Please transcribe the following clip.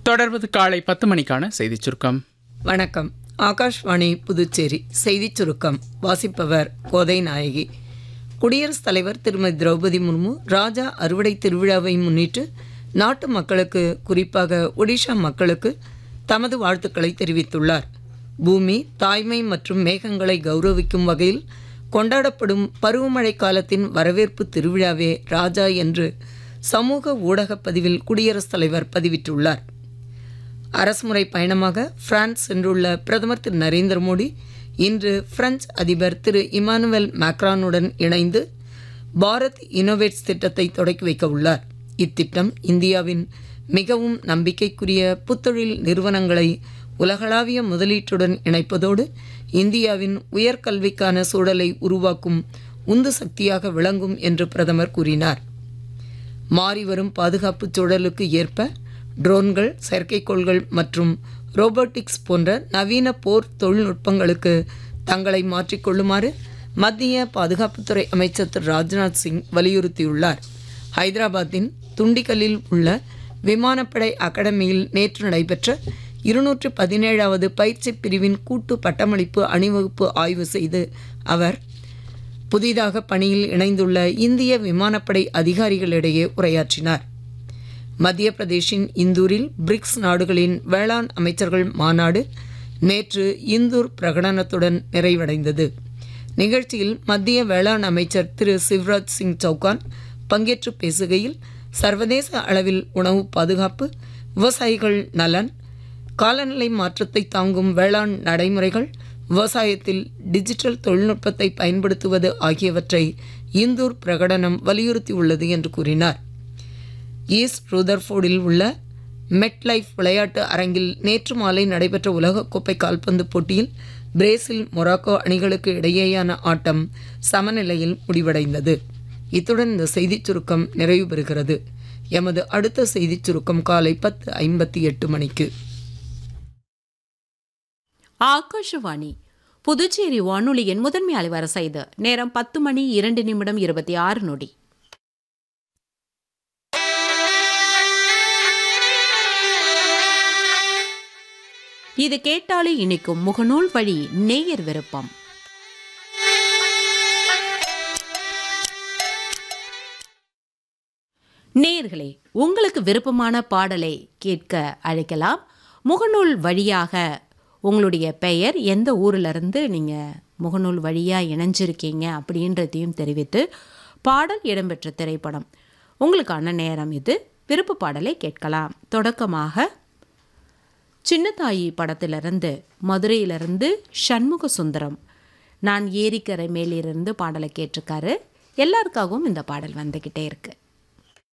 தொடர்வது காலை பத்து மணிக்கான செய்திச் சுருக்கம் வணக்கம் ஆகாஷ்வாணி புதுச்சேரி செய்திச் சுருக்கம் வாசிப்பவர் கோதை நாயகி குடியரசுத் தலைவர் திருமதி திரௌபதி முர்மு ராஜா அறுவடை திருவிழாவை முன்னிட்டு நாட்டு மக்களுக்கு குறிப்பாக ஒடிஷா மக்களுக்கு தமது வாழ்த்துக்களை தெரிவித்துள்ளார் பூமி தாய்மை மற்றும் மேகங்களை கௌரவிக்கும் வகையில் கொண்டாடப்படும் பருவமழை காலத்தின் வரவேற்பு திருவிழாவே ராஜா என்று சமூக ஊடகப் பதிவில் குடியரசுத் தலைவர் பதிவிட்டுள்ளார் அரசுமுறை பயணமாக பிரான்ஸ் சென்றுள்ள பிரதமர் திரு நரேந்திர மோடி இன்று பிரெஞ்சு அதிபர் திரு இமானுவேல் மேக்ரானுடன் இணைந்து பாரத் இன்னோவேட்ஸ் திட்டத்தை தொடக்கி வைக்க உள்ளார் இத்திட்டம் இந்தியாவின் மிகவும் நம்பிக்கைக்குரிய புத்தொழில் நிறுவனங்களை உலகளாவிய முதலீட்டுடன் இணைப்பதோடு இந்தியாவின் உயர்கல்விக்கான சூழலை உருவாக்கும் உந்து சக்தியாக விளங்கும் என்று பிரதமர் கூறினார் மாறிவரும் பாதுகாப்பு சூழலுக்கு ஏற்ப ட்ரோன்கள் செயற்கைக்கோள்கள் மற்றும் ரோபோட்டிக்ஸ் போன்ற நவீன போர் தொழில்நுட்பங்களுக்கு தங்களை மாற்றிக்கொள்ளுமாறு மத்திய பாதுகாப்புத்துறை அமைச்சர் திரு ராஜ்நாத் சிங் வலியுறுத்தியுள்ளார் ஹைதராபாத்தின் துண்டிகலில் உள்ள விமானப்படை அகாடமியில் நேற்று நடைபெற்ற இருநூற்று பதினேழாவது பயிற்சி பிரிவின் கூட்டு பட்டமளிப்பு அணிவகுப்பு ஆய்வு செய்து அவர் புதிதாக பணியில் இணைந்துள்ள இந்திய விமானப்படை அதிகாரிகளிடையே உரையாற்றினார் மத்திய பிரதேஷின் இந்தூரில் பிரிக்ஸ் நாடுகளின் வேளாண் அமைச்சர்கள் மாநாடு நேற்று இந்தூர் பிரகடனத்துடன் நிறைவடைந்தது நிகழ்ச்சியில் மத்திய வேளாண் அமைச்சர் திரு சிவராஜ் சிங் சௌகான் பங்கேற்று பேசுகையில் சர்வதேச அளவில் உணவு பாதுகாப்பு விவசாயிகள் நலன் காலநிலை மாற்றத்தை தாங்கும் வேளாண் நடைமுறைகள் விவசாயத்தில் டிஜிட்டல் தொழில்நுட்பத்தை பயன்படுத்துவது ஆகியவற்றை இந்தூர் பிரகடனம் வலியுறுத்தியுள்ளது என்று கூறினார் ஈஸ்ட் ரூதர்ஃபோர்டில் உள்ள மெட்லைஃப் விளையாட்டு அரங்கில் நேற்று மாலை நடைபெற்ற உலகக்கோப்பை கால்பந்து போட்டியில் பிரேசில் மொராக்கோ அணிகளுக்கு இடையேயான ஆட்டம் சமநிலையில் முடிவடைந்தது இத்துடன் இந்த செய்திச் சுருக்கம் நிறைவு பெறுகிறது எமது அடுத்த செய்திச் சுருக்கம் காலை பத்து ஐம்பத்தி எட்டு மணிக்கு ஆகாஷவாணி புதுச்சேரி வானொலியின் முதன்மை அலைவரிசை இது நேரம் பத்து மணி இரண்டு நிமிடம் இருபத்தி ஆறு நொடி இது கேட்டாலே இனிக்கும் முகநூல் வழி நேயர் விருப்பம் நேயர்களே உங்களுக்கு விருப்பமான பாடலை கேட்க அழைக்கலாம் முகநூல் வழியாக உங்களுடைய பெயர் எந்த ஊர்ல இருந்து நீங்கள் முகநூல் வழியாக இணைஞ்சிருக்கீங்க அப்படின்றதையும் தெரிவித்து பாடல் இடம்பெற்ற திரைப்படம் உங்களுக்கான நேரம் இது விருப்ப பாடலை கேட்கலாம் தொடக்கமாக சின்னத்தாயி படத்திலிருந்து மதுரையிலிருந்து சண்முக சுந்தரம் நான் ஏரிக்கரை மேலிருந்து பாடலை கேட்டிருக்காரு எல்லாருக்காகவும் இந்த பாடல் வந்துக்கிட்டே இருக்குது